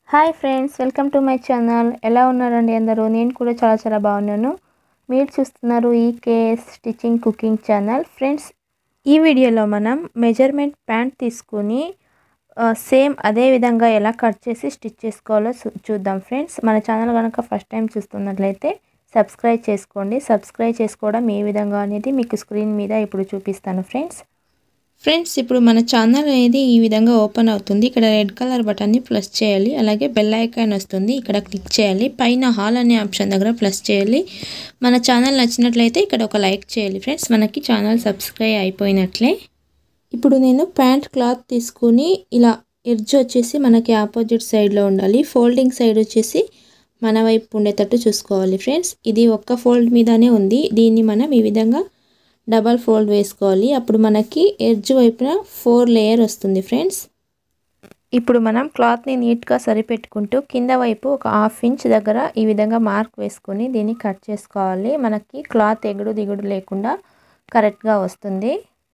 hi friends welcome to my channel ఎలా ఉన్నారండి అందరూ నేను కూడా చాలా చాలా బాగున్నాను మీరు చూస్తున్నారు ఈ KS stitching cooking channel friends ఈ వీడియోలో మనం మెజర్మెంట్ ప్యాంట్ తీసుకుని సేమ్ అదే విధంగా ఎలా కట్ చేసి స్టిచ్ చేసుకోవాలో చూద్దాం ఫ్రెండ్స్ మన ఛానల్ కనుక ఫస్ట్ టైం చూస్తున్నట్లయితే సబ్స్క్రైబ్ చేసుకోండి సబ్స్క్రైబ్ చేసుకోవడం ఏ విధంగా అనేది మీకు స్క్రీన్ మీద ఇప్పుడు చూపిస్తాను ఫ్రెండ్స్ ఫ్రెండ్స్ ఇప్పుడు మన ఛానల్ అనేది ఈ విధంగా ఓపెన్ అవుతుంది ఇక్కడ రెడ్ కలర్ బటన్ని ప్లస్ చేయాలి అలాగే బెల్ ఐకాన్ వస్తుంది ఇక్కడ క్లిక్ చేయాలి పైన హాల్ అనే ఆప్షన్ దగ్గర ప్లస్ చేయాలి మన ఛానల్ నచ్చినట్లయితే ఇక్కడ ఒక లైక్ చేయాలి ఫ్రెండ్స్ మనకి ఛానల్ సబ్స్క్రైబ్ అయిపోయినట్లే ఇప్పుడు నేను ప్యాంట్ క్లాత్ తీసుకుని ఇలా ఎడ్జ్ వచ్చేసి మనకి ఆపోజిట్ సైడ్లో ఉండాలి ఫోల్డింగ్ సైడ్ వచ్చేసి మన వైపు ఉండేటట్టు చూసుకోవాలి ఫ్రెండ్స్ ఇది ఒక్క ఫోల్డ్ మీదనే ఉంది దీన్ని మనం ఈ విధంగా డబల్ ఫోల్డ్ వేసుకోవాలి అప్పుడు మనకి ఎడ్జ్ వైపున ఫోర్ లేయర్ వస్తుంది ఫ్రెండ్స్ ఇప్పుడు మనం క్లాత్ని నీట్గా సరిపెట్టుకుంటూ కింద వైపు ఒక హాఫ్ ఇంచ్ దగ్గర ఈ విధంగా మార్క్ వేసుకొని దీన్ని కట్ చేసుకోవాలి మనకి క్లాత్ ఎగుడు దిగుడు లేకుండా కరెక్ట్గా వస్తుంది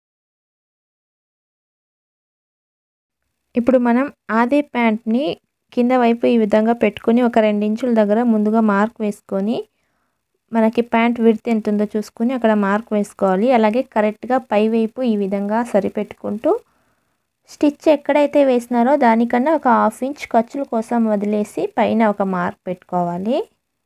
ఇప్పుడు మనం అదే ప్యాంట్ని కింద వైపు ఈ విధంగా పెట్టుకొని ఒక రెండించుల దగ్గర ముందుగా మార్క్ వేసుకొని మనకి ప్యాంట్ విడ్త్ ఎంత ఉందో చూసుకుని అక్కడ మార్క్ వేసుకోవాలి అలాగే కరెక్ట్గా పై వైపు ఈ విధంగా సరిపెట్టుకుంటూ స్టిచ్ ఎక్కడైతే వేసినారో దానికన్నా ఒక హాఫ్ ఇంచ్ ఖర్చుల కోసం వదిలేసి పైన ఒక మార్క్ పెట్టుకోవాలి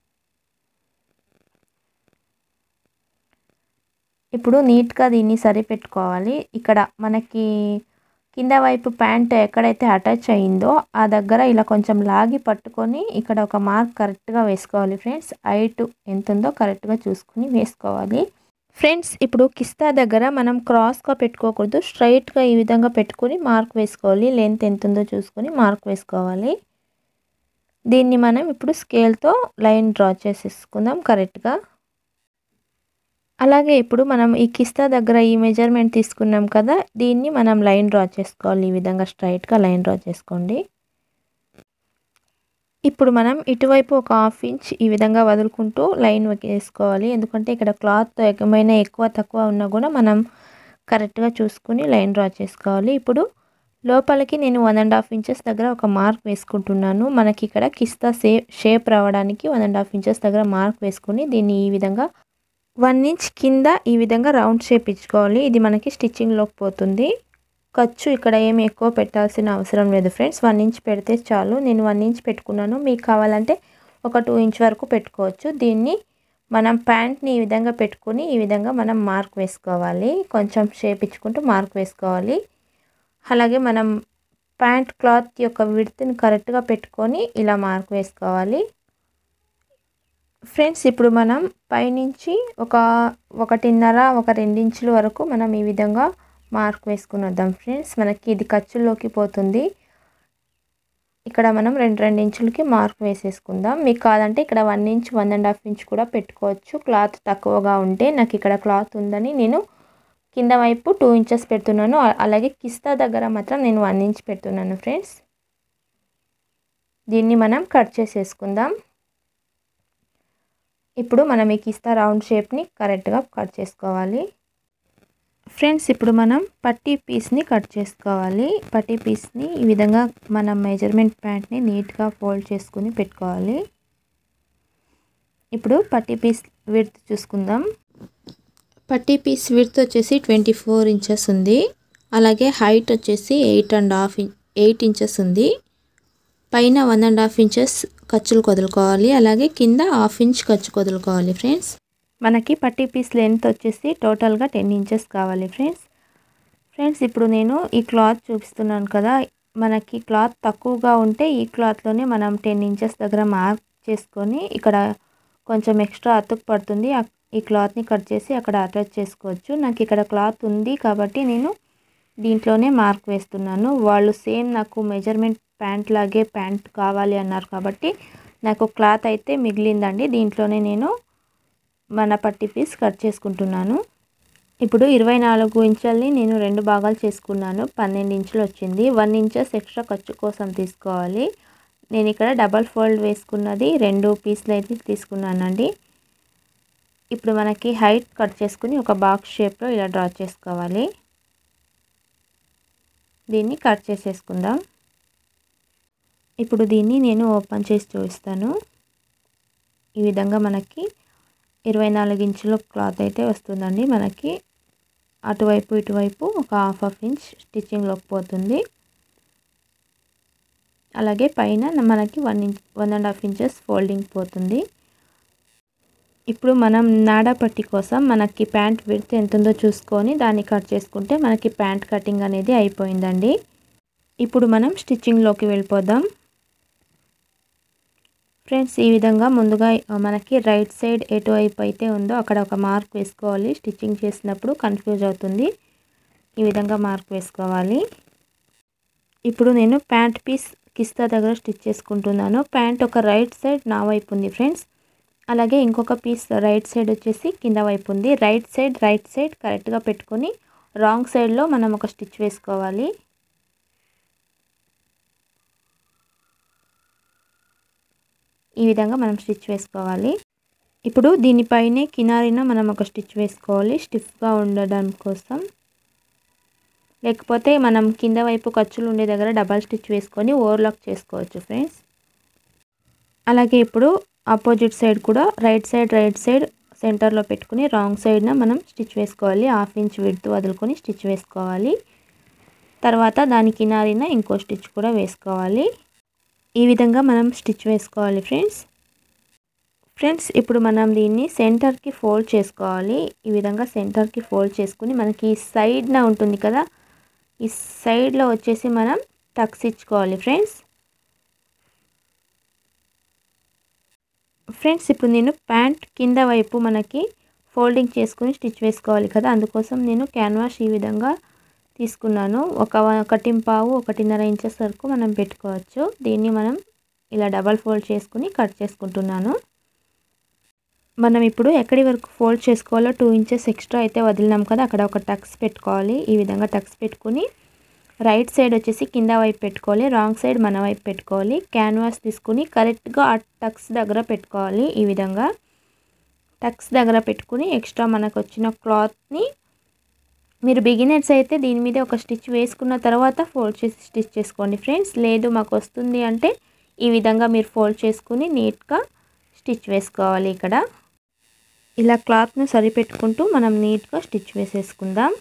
ఇప్పుడు నీట్గా దీన్ని సరిపెట్టుకోవాలి ఇక్కడ మనకి కింద వైపు ప్యాంట్ ఎక్కడైతే అటాచ్ అయిందో ఆ దగ్గర ఇలా కొంచెం లాగి పట్టుకొని ఇక్కడ ఒక మార్క్ కరెక్ట్గా వేసుకోవాలి ఫ్రెండ్స్ హైట్ ఎంత ఉందో కరెక్ట్గా చూసుకుని వేసుకోవాలి ఫ్రెండ్స్ ఇప్పుడు కిస్తా దగ్గర మనం క్రాస్గా పెట్టుకోకూడదు స్ట్రైట్గా ఈ విధంగా పెట్టుకొని మార్క్ వేసుకోవాలి లెంత్ ఎంత ఉందో చూసుకొని మార్క్ వేసుకోవాలి దీన్ని మనం ఇప్పుడు స్కేల్తో లైన్ డ్రా చేసేసుకుందాం కరెక్ట్గా అలాగే ఇప్పుడు మనం ఈ కిస్తా దగ్గర ఈ మెజర్మెంట్ తీసుకున్నాం కదా దీన్ని మనం లైన్ డ్రా చేసుకోవాలి ఈ విధంగా స్ట్రైట్గా లైన్ డ్రా చేసుకోండి ఇప్పుడు మనం ఇటువైపు ఒక హాఫ్ ఇంచ్ ఈ విధంగా వదులుకుంటూ లైన్ వేసుకోవాలి ఎందుకంటే ఇక్కడ క్లాత్ ఏమైనా ఎక్కువ తక్కువ ఉన్నా కూడా మనం కరెక్ట్గా చూసుకుని లైన్ డ్రా చేసుకోవాలి ఇప్పుడు లోపలికి నేను వన్ అండ్ హాఫ్ ఇంచెస్ దగ్గర ఒక మార్క్ వేసుకుంటున్నాను మనకి ఇక్కడ కిస్తా సే షేప్ రావడానికి వన్ అండ్ హాఫ్ ఇంచెస్ దగ్గర మార్క్ వేసుకుని దీన్ని ఈ విధంగా వన్ ఇంచ్ కింద ఈ విధంగా రౌండ్ షేప్ ఇచ్చుకోవాలి ఇది మనకి స్టిచ్చింగ్లోకి పోతుంది ఖర్చు ఇక్కడ ఏమి ఎక్కువ పెట్టాల్సిన అవసరం లేదు ఫ్రెండ్స్ వన్ ఇంచ్ పెడితే చాలు నేను వన్ ఇంచ్ పెట్టుకున్నాను మీకు కావాలంటే ఒక టూ ఇంచ్ వరకు పెట్టుకోవచ్చు దీన్ని మనం ప్యాంట్ని ఈ విధంగా పెట్టుకుని ఈ విధంగా మనం మార్క్ వేసుకోవాలి కొంచెం షేప్ ఇచ్చుకుంటూ మార్క్ వేసుకోవాలి అలాగే మనం ప్యాంట్ క్లాత్ యొక్క విడ్త్ని కరెక్ట్గా పెట్టుకొని ఇలా మార్క్ వేసుకోవాలి ఫ్రెండ్స్ ఇప్పుడు మనం పైనుంచి ఒక ఒకటిన్నర ఒక రెండించుల వరకు మనం ఈ విధంగా మార్క్ వేసుకుని వద్దాం ఫ్రెండ్స్ మనకి ఇది ఖర్చుల్లోకి పోతుంది ఇక్కడ మనం రెండు రెండు ఇంచులకి మార్క్ వేసేసుకుందాం మీకు కాదంటే ఇక్కడ one inch one and half inch కూడా పెట్టుకోవచ్చు క్లాత్ తక్కువగా ఉంటే నాకు ఇక్కడ క్లాత్ ఉందని నేను కింద వైపు టూ ఇంచెస్ పెడుతున్నాను అలాగే కిస్తా దగ్గర మాత్రం నేను వన్ ఇంచ్ పెడుతున్నాను ఫ్రెండ్స్ దీన్ని మనం కట్ చేసేసుకుందాం ఇప్పుడు మనం ఈ కిస్తా రౌండ్ షేప్ని కరెక్ట్గా కట్ చేసుకోవాలి ఫ్రెండ్స్ ఇప్పుడు మనం పట్టీ పీస్ని కట్ చేసుకోవాలి పట్టీ పీస్ని ఈ విధంగా మనం మెజర్మెంట్ ప్యాంట్ని నీట్గా ఫోల్డ్ చేసుకుని పెట్టుకోవాలి ఇప్పుడు పట్టీ పీస్ విడ్త్ చూసుకుందాం పట్టీ పీస్ విడ్త్ వచ్చేసి ట్వంటీ ఫోర్ ఇంచెస్ ఉంది అలాగే హైట్ వచ్చేసి eight and half eight inches ఉంది పైన వన్ అండ్ హాఫ్ ఇంచెస్ ఖర్చులు వదులుకోవాలి అలాగే కింద హాఫ్ ఇంచ్ ఖర్చు వదులుకోవాలి ఫ్రెండ్స్ మనకి పట్టీ పీస్ లెంత్ వచ్చేసి టోటల్గా టెన్ ఇంచెస్ కావాలి ఫ్రెండ్స్ ఫ్రెండ్స్ ఇప్పుడు నేను ఈ క్లాత్ చూపిస్తున్నాను కదా మనకి క్లాత్ తక్కువగా ఉంటే ఈ క్లాత్లోనే మనం టెన్ ఇంచెస్ దగ్గర మార్క్ చేసుకొని ఇక్కడ కొంచెం ఎక్స్ట్రా అతుకు పడుతుంది ఈ క్లాత్ని కట్ చేసి అక్కడ అటాచ్ చేసుకోవచ్చు నాకు ఇక్కడ క్లాత్ ఉంది కాబట్టి నేను దీంట్లోనే మార్క్ వేస్తున్నాను వాళ్ళు సేమ్ నాకు మెజర్మెంట్ ప్యాంట్ లాగే ప్యాంట్ కావాలి అన్నారు కాబట్టి నాకు క్లాత్ అయితే మిగిలిందండి దీంట్లోనే నేను మన పట్టి పీస్ కట్ చేసుకుంటున్నాను ఇప్పుడు ఇరవై నాలుగు ఇంచుల్ని నేను రెండు భాగాలు చేసుకున్నాను పన్నెండు ఇంచులు వచ్చింది వన్ ఇంచెస్ ఎక్స్ట్రా ఖర్చు కోసం తీసుకోవాలి నేను ఇక్కడ డబల్ ఫోల్డ్ వేసుకున్నది రెండు పీస్లు అయితే తీసుకున్నానండి ఇప్పుడు మనకి హైట్ కట్ చేసుకుని ఒక బాక్స్ షేప్లో ఇలా డ్రా చేసుకోవాలి దీన్ని కట్ చేసేసుకుందాం ఇప్పుడు దీన్ని నేను ఓపెన్ చేసి చూపిస్తాను ఈ విధంగా మనకి ఇరవై నాలుగు ఇంచుల క్లాత్ అయితే వస్తుందండి మనకి అటువైపు ఇటువైపు ఒక హాఫ్ హాఫ్ ఇంచ్ స్టిచ్చింగ్లోకి పోతుంది అలాగే పైన మనకి one inch one and half inches folding పోతుంది ఇప్పుడు మనం నాడా పట్టి కోసం మనకి ప్యాంట్ విడ్త్ ఎంత ఉందో చూసుకొని దాన్ని కట్ చేసుకుంటే మనకి ప్యాంట్ కటింగ్ అనేది అయిపోయిందండి ఇప్పుడు మనం స్టిచ్చింగ్లోకి వెళ్ళిపోదాం ఫ్రెండ్స్ ఈ విధంగా ముందుగా మనకి రైట్ సైడ్ ఎటువైపు అయితే ఉందో అక్కడ ఒక మార్క్ వేసుకోవాలి స్టిచ్చింగ్ చేసినప్పుడు కన్ఫ్యూజ్ అవుతుంది ఈ విధంగా మార్క్ వేసుకోవాలి ఇప్పుడు నేను ప్యాంట్ పీస్ కిస్తా దగ్గర స్టిచ్ చేసుకుంటున్నాను ప్యాంట్ ఒక రైట్ సైడ్ నా వైపు ఉంది ఫ్రెండ్స్ అలాగే ఇంకొక పీస్ రైట్ సైడ్ వచ్చేసి కింద వైపు ఉంది రైట్ సైడ్ రైట్ సైడ్ కరెక్ట్గా పెట్టుకొని రాంగ్ సైడ్లో మనం ఒక స్టిచ్ వేసుకోవాలి ఈ విధంగా మనం స్టిచ్ వేసుకోవాలి ఇప్పుడు దీనిపైనే కినారిన మనం ఒక స్టిచ్ వేసుకోవాలి స్టిఫ్గా ఉండడం కోసం లేకపోతే మనం కింద వైపు ఖర్చులు ఉండే దగ్గర డబల్ స్టిచ్ వేసుకొని ఓవర్లాక్ చేసుకోవచ్చు ఫ్రెండ్స్ అలాగే ఇప్పుడు ఆపోజిట్ సైడ్ కూడా రైట్ సైడ్ రైట్ సైడ్ సెంటర్లో పెట్టుకుని రాంగ్ సైడ్న మనం స్టిచ్ వేసుకోవాలి హాఫ్ ఇంచ్ విడ్త్ వదులుకొని స్టిచ్ వేసుకోవాలి తర్వాత దాని కినారిన ఇంకో స్టిచ్ కూడా వేసుకోవాలి ఈ విధంగా మనం స్టిచ్ వేసుకోవాలి ఫ్రెండ్స్ ఫ్రెండ్స్ ఇప్పుడు మనం దీన్ని సెంటర్కి ఫోల్డ్ చేసుకోవాలి ఈ విధంగా సెంటర్కి ఫోల్డ్ చేసుకుని మనకి సైడ్న ఉంటుంది కదా ఈ సైడ్లో వచ్చేసి మనం టక్స్ ఇచ్చుకోవాలి ఫ్రెండ్స్ ఫ్రెండ్స్ ఇప్పుడు నేను ప్యాంట్ కింద వైపు మనకి ఫోల్డింగ్ చేసుకుని స్టిచ్ వేసుకోవాలి కదా అందుకోసం నేను క్యాన్వాస్ ఈ విధంగా తీసుకున్నాను ఒక ఒకటి పావు ఒకటిన్నర ఇంచెస్ వరకు మనం పెట్టుకోవచ్చు దీన్ని మనం ఇలా డబల్ ఫోల్డ్ చేసుకుని కట్ చేసుకుంటున్నాను మనం ఇప్పుడు ఎక్కడి వరకు ఫోల్డ్ చేసుకోవాలో టూ ఇంచెస్ ఎక్స్ట్రా అయితే వదిలినాం కదా అక్కడ ఒక టక్స్ పెట్టుకోవాలి ఈ విధంగా టక్స్ పెట్టుకుని రైట్ సైడ్ వచ్చేసి కింద వైపు పెట్టుకోవాలి రాంగ్ సైడ్ మన వైపు పెట్టుకోవాలి క్యాన్వాస్ తీసుకుని కరెక్ట్గా ఆ టక్స్ దగ్గర పెట్టుకోవాలి ఈ విధంగా టక్స్ దగ్గర పెట్టుకుని ఎక్స్ట్రా మనకు వచ్చిన క్లాత్ని మీరు బిగినర్స్ అయితే దీని మీద ఒక స్టిచ్ వేసుకున్న తర్వాత ఫోల్డ్ చేసి స్టిచ్ చేసుకోండి ఫ్రెండ్స్ లేదు మాకు వస్తుంది అంటే ఈ విధంగా మీరు ఫోల్డ్ చేసుకుని నీట్గా స్టిచ్ వేసుకోవాలి ఇక్కడ ఇలా క్లాత్ను సరిపెట్టుకుంటూ మనం నీట్గా స్టిచ్ వేసేసుకుందాం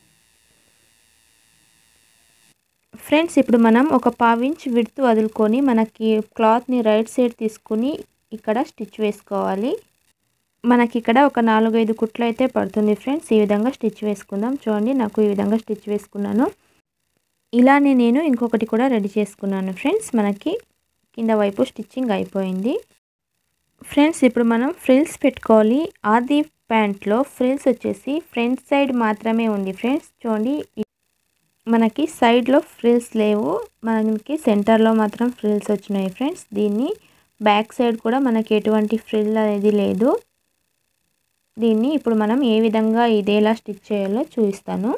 ఫ్రెండ్స్ ఇప్పుడు మనం ఒక పావించ్ విడ్త్ వదులుకొని మనకి క్లాత్ని రైట్ సైడ్ తీసుకుని ఇక్కడ స్టిచ్ వేసుకోవాలి మనకి ఇక్కడ ఒక నాలుగైదు కుట్లు అయితే పడుతుంది ఫ్రెండ్స్ ఈ విధంగా స్టిచ్ వేసుకుందాం చూడండి నాకు ఈ విధంగా స్టిచ్ వేసుకున్నాను ఇలానే నేను ఇంకొకటి కూడా రెడీ చేసుకున్నాను ఫ్రెండ్స్ మనకి కింద వైపు స్టిచ్చింగ్ అయిపోయింది ఫ్రెండ్స్ ఇప్పుడు మనం ఫ్రిల్స్ పెట్టుకోవాలి ఆది ప్యాంట్లో ఫ్రిల్స్ వచ్చేసి ఫ్రంట్ సైడ్ మాత్రమే ఉంది ఫ్రెండ్స్ చూడండి మనకి సైడ్లో ఫ్రిల్స్ లేవు మనకి సెంటర్లో మాత్రం ఫ్రిల్స్ వచ్చినాయి ఫ్రెండ్స్ దీన్ని బ్యాక్ సైడ్ కూడా మనకి ఎటువంటి ఫ్రిల్ అనేది లేదు దీన్ని ఇప్పుడు మనం ఏ విధంగా ఇదేలా స్టిచ్ చేయాలో చూపిస్తాను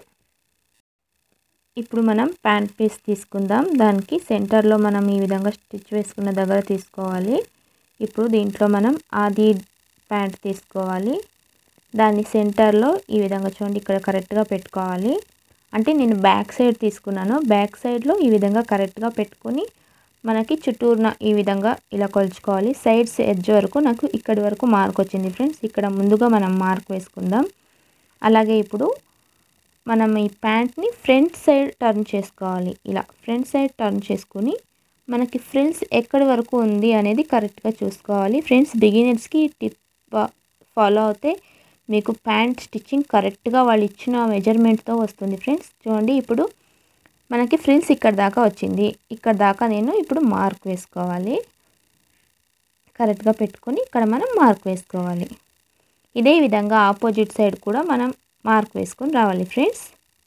ఇప్పుడు మనం ప్యాంట్ పీస్ తీసుకుందాం దానికి సెంటర్లో మనం ఈ విధంగా స్టిచ్ వేసుకున్న దగ్గర తీసుకోవాలి ఇప్పుడు దీంట్లో మనం ఆది ప్యాంట్ తీసుకోవాలి దాన్ని సెంటర్లో ఈ విధంగా చూడండి ఇక్కడ కరెక్ట్గా పెట్టుకోవాలి అంటే నేను బ్యాక్ సైడ్ తీసుకున్నాను బ్యాక్ సైడ్లో ఈ విధంగా కరెక్ట్గా పెట్టుకొని మనకి చుట్టూరున ఈ విధంగా ఇలా కొలుచుకోవాలి సైడ్స్ ఎడ్జ్ వరకు నాకు ఇక్కడి వరకు మార్క్ వచ్చింది ఫ్రెండ్స్ ఇక్కడ ముందుగా మనం మార్క్ వేసుకుందాం అలాగే ఇప్పుడు మనం ఈ ప్యాంట్ని ఫ్రంట్ సైడ్ టర్న్ చేసుకోవాలి ఇలా ఫ్రంట్ సైడ్ టర్న్ చేసుకుని మనకి ఫ్రిల్స్ ఎక్కడి వరకు ఉంది అనేది కరెక్ట్గా చూసుకోవాలి ఫ్రెండ్స్ బిగినర్స్కి టిప్ ఫాలో అవుతే మీకు ప్యాంట్ స్టిచ్చింగ్ కరెక్ట్గా వాళ్ళు ఇచ్చిన మెజర్మెంట్తో వస్తుంది ఫ్రెండ్స్ చూడండి ఇప్పుడు మనకి ఫ్రిల్స్ ఇక్కడ దాకా వచ్చింది ఇక్కడ దాకా నేను ఇప్పుడు మార్క్ వేసుకోవాలి కరెక్ట్గా పెట్టుకొని ఇక్కడ మనం మార్క్ వేసుకోవాలి ఇదే విధంగా ఆపోజిట్ సైడ్ కూడా మనం మార్క్ వేసుకొని రావాలి ఫ్రెండ్స్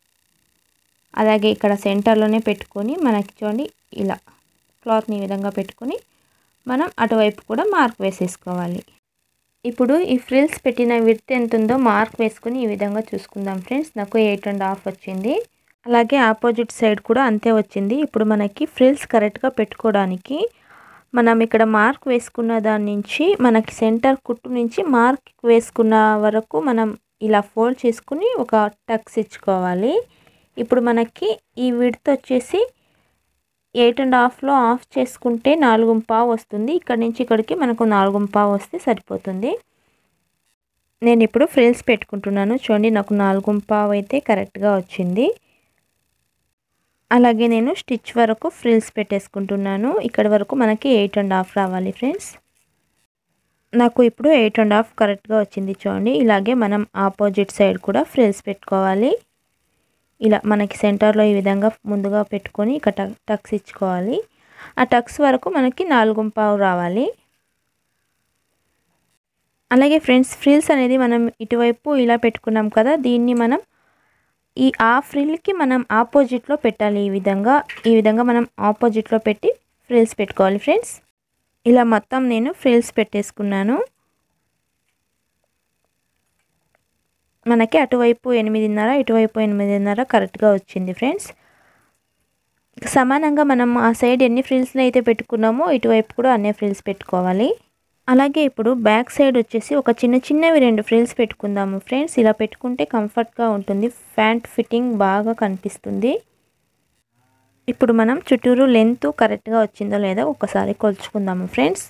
అలాగే ఇక్కడ సెంటర్లోనే పెట్టుకొని మనకి చూడండి ఇలా క్లాత్ని ఈ విధంగా పెట్టుకొని మనం అటువైపు కూడా మార్క్ వేసేసుకోవాలి ఇప్పుడు ఈ ఫ్రిల్స్ పెట్టిన విడ్త్ ఎంత ఉందో మార్క్ వేసుకుని ఈ విధంగా చూసుకుందాం ఫ్రెండ్స్ నాకు ఎయిట్ అండ్ హాఫ్ వచ్చింది అలాగే ఆపోజిట్ సైడ్ కూడా అంతే వచ్చింది ఇప్పుడు మనకి ఫ్రిల్స్ కరెక్ట్గా పెట్టుకోవడానికి మనం ఇక్కడ మార్క్ వేసుకున్న దాని నుంచి మనకి సెంటర్ కుట్టు నుంచి మార్క్ వేసుకున్న వరకు మనం ఇలా ఫోల్డ్ చేసుకుని ఒక టక్స్ ఇచ్చుకోవాలి ఇప్పుడు మనకి ఈ విడ్త్ వచ్చేసి ఎయిట్ అండ్ హాఫ్లో ఆఫ్ చేసుకుంటే నాలుగు పావు వస్తుంది ఇక్కడ నుంచి ఇక్కడికి మనకు నాలుగు పావు వస్తే సరిపోతుంది నేను ఇప్పుడు ఫ్రిల్స్ పెట్టుకుంటున్నాను చూడండి నాకు నాలుగు పావు అయితే కరెక్ట్గా వచ్చింది అలాగే నేను స్టిచ్ వరకు ఫ్రిల్స్ పెట్టేసుకుంటున్నాను ఇక్కడ వరకు మనకి ఎయిట్ అండ్ హాఫ్ రావాలి ఫ్రెండ్స్ నాకు ఇప్పుడు ఎయిట్ అండ్ హాఫ్ కరెక్ట్గా వచ్చింది చూడండి ఇలాగే మనం ఆపోజిట్ సైడ్ కూడా ఫ్రిల్స్ పెట్టుకోవాలి ఇలా మనకి సెంటర్లో ఈ విధంగా ముందుగా పెట్టుకొని ఇక్కడ టక్స్ ఇచ్చుకోవాలి ఆ టక్స్ వరకు మనకి నాలుగు పావు రావాలి అలాగే ఫ్రెండ్స్ ఫ్రిల్స్ అనేది మనం ఇటువైపు ఇలా పెట్టుకున్నాం కదా దీన్ని మనం ఈ ఆ ఫ్రిల్కి మనం ఆపోజిట్లో పెట్టాలి ఈ విధంగా ఈ విధంగా మనం ఆపోజిట్లో పెట్టి ఫ్రిల్స్ పెట్టుకోవాలి ఫ్రెండ్స్ ఇలా మొత్తం నేను ఫ్రిల్స్ పెట్టేసుకున్నాను మనకి అటువైపు ఎనిమిదిన్నర ఇటువైపు ఎనిమిదిన్నర కరెక్ట్గా వచ్చింది ఫ్రెండ్స్ సమానంగా మనం ఆ సైడ్ ఎన్ని ఫ్రిల్స్ని అయితే పెట్టుకున్నామో ఇటువైపు కూడా అన్ని ఫ్రిల్స్ పెట్టుకోవాలి అలాగే ఇప్పుడు బ్యాక్ సైడ్ వచ్చేసి ఒక చిన్న చిన్నవి రెండు ఫ్రిల్స్ పెట్టుకుందాము ఫ్రెండ్స్ ఇలా పెట్టుకుంటే కంఫర్ట్గా ఉంటుంది ఫ్యాంట్ ఫిట్టింగ్ బాగా కనిపిస్తుంది ఇప్పుడు మనం చుట్టూరు లెంత్ కరెక్ట్గా వచ్చిందో లేదో ఒకసారి కొలుచుకుందాము ఫ్రెండ్స్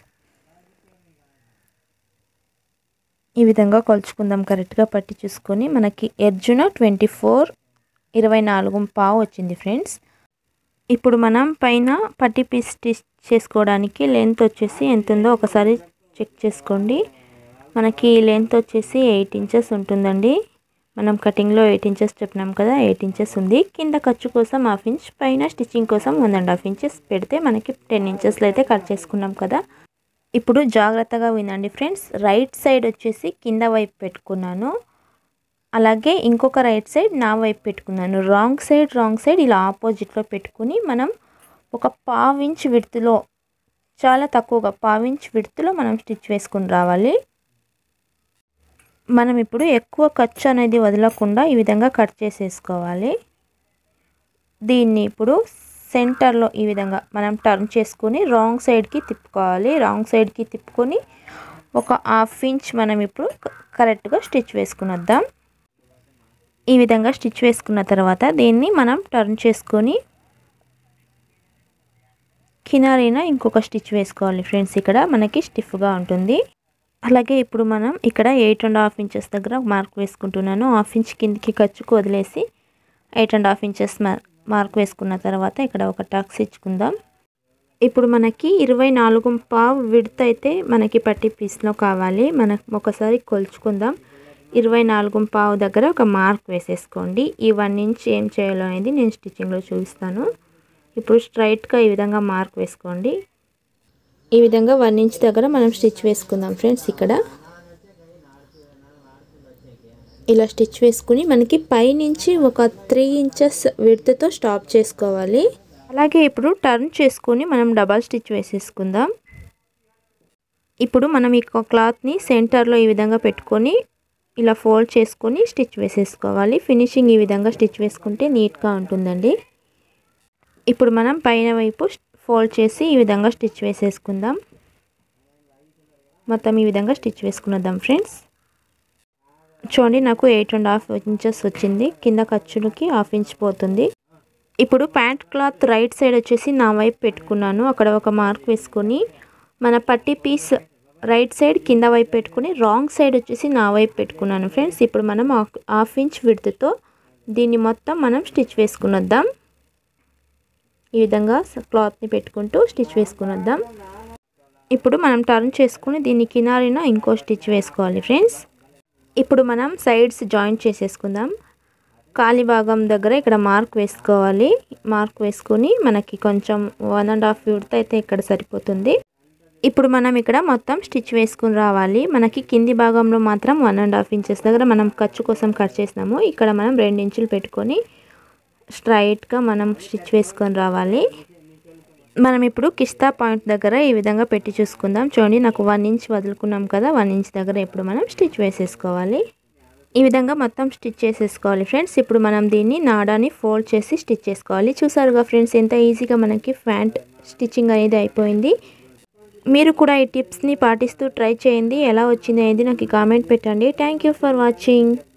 ఈ విధంగా కొలుచుకుందాం కరెక్ట్గా పట్టి చూసుకొని మనకి ఎర్జున ట్వంటీ ఫోర్ ఇరవై నాలుగు పావు వచ్చింది ఫ్రెండ్స్ ఇప్పుడు మనం పైన పట్టి పీస్ స్టిచ్ చేసుకోవడానికి లెంత్ వచ్చేసి ఎంత ఉందో ఒకసారి చెక్ చేసుకోండి మనకి లెంత్ వచ్చేసి ఎయిట్ ఇంచెస్ ఉంటుందండి మనం కటింగ్లో ఎయిట్ ఇంచెస్ చెప్పినాం కదా ఎయిట్ ఇంచెస్ ఉంది కింద ఖర్చు కోసం హాఫ్ ఇంచ్ పైన స్టిచ్చింగ్ కోసం వన్ అండ్ హాఫ్ ఇంచెస్ పెడితే మనకి టెన్ ఇంచెస్లో అయితే కట్ చేసుకున్నాం కదా ఇప్పుడు జాగ్రత్తగా వినండి ఫ్రెండ్స్ రైట్ సైడ్ వచ్చేసి కింద వైపు పెట్టుకున్నాను అలాగే ఇంకొక రైట్ సైడ్ నా వైపు పెట్టుకున్నాను రాంగ్ సైడ్ రాంగ్ సైడ్ ఇలా ఆపోజిట్లో పెట్టుకుని మనం ఒక పావించ్ విడుతులో చాలా తక్కువగా పావించ్ విడుతులో మనం స్టిచ్ వేసుకుని రావాలి మనం ఇప్పుడు ఎక్కువ ఖర్చు అనేది వదలకుండా ఈ విధంగా కట్ చేసేసుకోవాలి దీన్ని ఇప్పుడు సెంటర్లో ఈ విధంగా మనం టర్న్ చేసుకొని రాంగ్ సైడ్కి తిప్పుకోవాలి రాంగ్ సైడ్కి తిప్పుకొని ఒక హాఫ్ ఇంచ్ మనం ఇప్పుడు కరెక్ట్గా స్టిచ్ వేసుకుని వద్దాం ఈ విధంగా స్టిచ్ వేసుకున్న తర్వాత దీన్ని మనం టర్న్ చేసుకొని కినారీన ఇంకొక స్టిచ్ వేసుకోవాలి ఫ్రెండ్స్ ఇక్కడ మనకి స్టిఫ్గా ఉంటుంది అలాగే ఇప్పుడు మనం ఇక్కడ ఎయిట్ అండ్ హాఫ్ ఇంచెస్ దగ్గర మార్క్ వేసుకుంటున్నాను హాఫ్ ఇంచ్ కిందికి ఖర్చుకు వదిలేసి eight and half inches mark వేసుకున్న తర్వాత ఇక్కడ ఒక టక్స్ ఇచ్చుకుందాం ఇప్పుడు మనకి ఇరవై నాలుగు పావు విడత అయితే మనకి పట్టి పీస్లో కావాలి మనకు ఒకసారి కొలుచుకుందాం ఇరవై నాలుగు పావు దగ్గర ఒక మార్క్ వేసేసుకోండి ఈ వన్ ఇంచ్ ఏం చేయాలో అనేది నేను స్టిచ్చింగ్లో చూపిస్తాను ఇప్పుడు స్ట్రైట్గా ఈ విధంగా మార్క్ వేసుకోండి ఈ విధంగా వన్ ఇంచ్ దగ్గర మనం స్టిచ్ వేసుకుందాం ఫ్రెండ్స్ ఇక్కడ ఇలా స్టిచ్ వేసుకుని మనకి పైనుంచి ఒక త్రీ ఇంచెస్ విడ్త్తో స్టాప్ చేసుకోవాలి అలాగే ఇప్పుడు టర్న్ చేసుకొని మనం డబల్ స్టిచ్ వేసేసుకుందాం ఇప్పుడు మనం ఈ క్లాత్ని సెంటర్లో ఈ విధంగా పెట్టుకొని ఇలా ఫోల్డ్ చేసుకొని స్టిచ్ వేసేసుకోవాలి ఫినిషింగ్ ఈ విధంగా స్టిచ్ వేసుకుంటే నీట్గా ఉంటుందండి ఇప్పుడు మనం పైన వైపు ఫోల్డ్ చేసి ఈ విధంగా స్టిచ్ వేసేసుకుందాం మొత్తం ఈ విధంగా స్టిచ్ వేసుకున్నద్దాం ఫ్రెండ్స్ చూడండి నాకు ఎయిట్ అండ్ హాఫ్ ఇంచెస్ వచ్చింది కింద ఖర్చులకి హాఫ్ ఇంచ్ పోతుంది ఇప్పుడు ప్యాంట్ క్లాత్ రైట్ సైడ్ వచ్చేసి నా వైపు పెట్టుకున్నాను అక్కడ ఒక మార్క్ వేసుకొని మన పట్టి పీస్ రైట్ సైడ్ కింద వైపు పెట్టుకుని రాంగ్ సైడ్ వచ్చేసి నా వైపు పెట్టుకున్నాను ఫ్రెండ్స్ ఇప్పుడు మనం హాఫ్ ఇంచ్ విడుతుతో దీన్ని మొత్తం మనం స్టిచ్ వేసుకుని వద్దాం ఈ విధంగా క్లాత్ని పెట్టుకుంటూ స్టిచ్ వేసుకుని వద్దాం ఇప్పుడు మనం టర్న్ చేసుకుని దీన్ని కినారిన ఇంకో స్టిచ్ వేసుకోవాలి ఫ్రెండ్స్ ఇప్పుడు మనం సైడ్స్ జాయింట్ చేసేసుకుందాం కాలి భాగం దగ్గర ఇక్కడ మార్క్ వేసుకోవాలి మార్క్ వేసుకొని మనకి కొంచెం వన్ అండ్ హాఫ్ విడత అయితే ఇక్కడ సరిపోతుంది ఇప్పుడు మనం ఇక్కడ మొత్తం స్టిచ్ వేసుకుని రావాలి మనకి కింది భాగంలో మాత్రం వన్ అండ్ హాఫ్ ఇంచెస్ దగ్గర మనం ఖర్చు కోసం కట్ చేసినాము ఇక్కడ మనం రెండు ఇంచులు పెట్టుకొని స్ట్రైట్గా మనం స్టిచ్ వేసుకొని రావాలి మనం ఇప్పుడు కిస్తా పాయింట్ దగ్గర ఈ విధంగా పెట్టి చూసుకుందాం చూడండి నాకు వన్ ఇంచ్ వదులుకున్నాం కదా వన్ ఇంచ్ దగ్గర ఇప్పుడు మనం స్టిచ్ వేసేసుకోవాలి ఈ విధంగా మొత్తం స్టిచ్ చేసేసుకోవాలి ఫ్రెండ్స్ ఇప్పుడు మనం దీన్ని నాడాని ఫోల్డ్ చేసి స్టిచ్ చేసుకోవాలి చూసారుగా ఫ్రెండ్స్ ఎంత ఈజీగా మనకి ఫ్యాంట్ స్టిచ్చింగ్ అనేది అయిపోయింది మీరు కూడా ఈ టిప్స్ని పాటిస్తూ ట్రై చేయండి ఎలా వచ్చింది అనేది నాకు కామెంట్ పెట్టండి థ్యాంక్ యూ ఫర్ వాచింగ్